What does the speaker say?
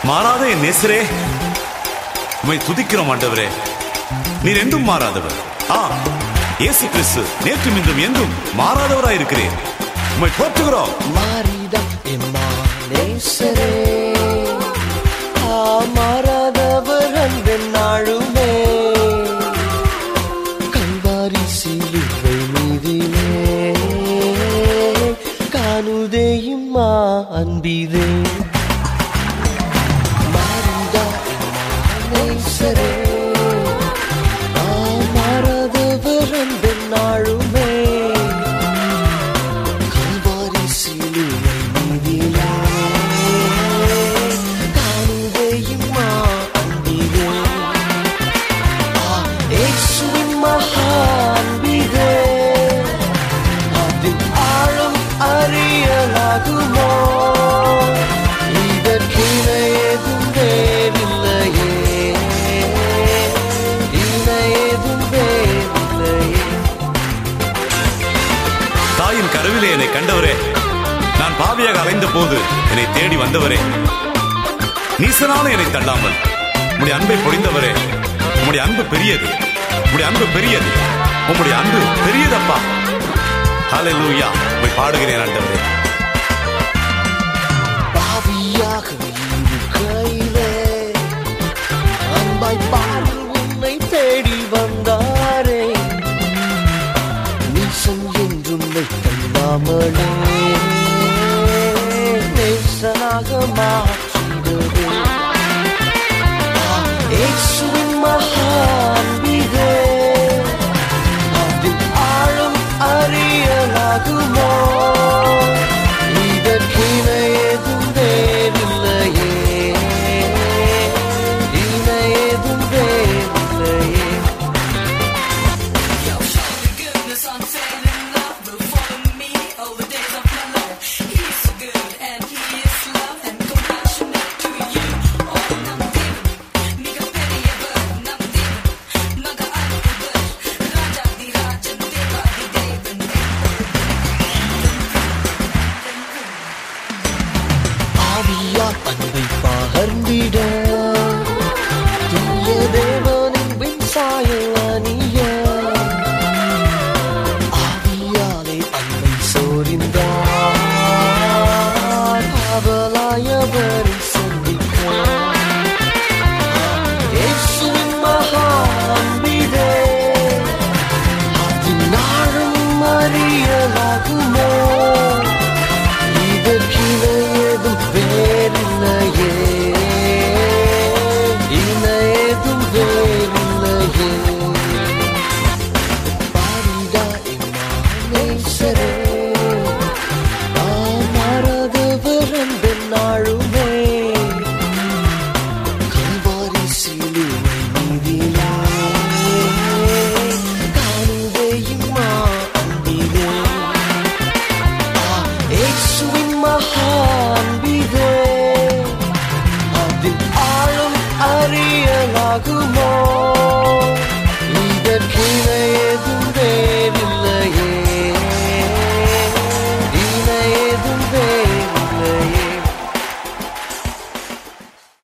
மாறாத என் நேசரே உம்மை துதிக்கிறோம் ஆண்டவரே நீர் என்றும் மாறாதவர் ஆ இயேசு கிறிஸ்து நேற்றும் இன்றும் என்றும் மாறாதவராயிருக்கிறேன் உம்மை போற்றுகிறோம் மாறிட எம்மானேசரே ஆ மாறாதவர் அன்பின் நாளுமே கல்வாரி சிலுவை மீதிலே காணுதே இம்மா அன்பிதே மாறிட எம்மானேசரே ஆ மாறாதவர் அன்பின் நாளுமே கல்வாரி சிலுவை மீதிலே காணுதையுமா அன்பிலே ஆ, இயேசுவின் மகா அன்பிலே அதின் ஆழம் அறியலாகுமோ இதற்கிணை ஏதும் வேறில்லையே இணை ஏதும் வேறில்லையே தாயின் கருவிலே என்னை கண்டவரே நான் பாவியாக அலைந்த போது என்னை தேடி வந்தவரே நீசனான என்னை தள்ளாமல் உம்முடைய அன்பை பொழிந்தவரே உம்முடைய அன்பு பெரியது உம்முடைய அன்பு பெரியது உம்முடைய அன்பு பெரியதப்பா ஹalleluya போய் பாடுகிறேன் ஆண்டவரே பாவியாக இருக்கையிலே அன்பாய் பாடல் உன்னை தேடி வந்தாரே நீசன் என்றுன்னை தள்ளாமலே நேசனாக மாற்றிடவே இயேசுவின் மகா அன்பிலே அதின் ஆழம் அறியலாகுமோ இதற்கிணை ஏதும் வேறில்லையே இணை ஏதும் வேறில்லையே goodness, unfailing love will follow me all the days of my life. He's so good and he is love and compassionate to you. Oh, namdin, miga periyever, namdin, maga alkubar, raja di rajan, deva di devan. ஆவியார் அன்பை பகர்ந்திட தூய தேவனின் விண்சாயல் அணிய ஆவியாலே அன்பை சோரிந்தார் அவலாயவரை சந்திக்க இயேசுவின் மகா அன்பிலே அதினாலும் அறியலாகுமோ இதற்கிணை ஏதும் வேறில்லையே இணை ஏதும் வேறில்லையே பாரிடா இம்மானேசரே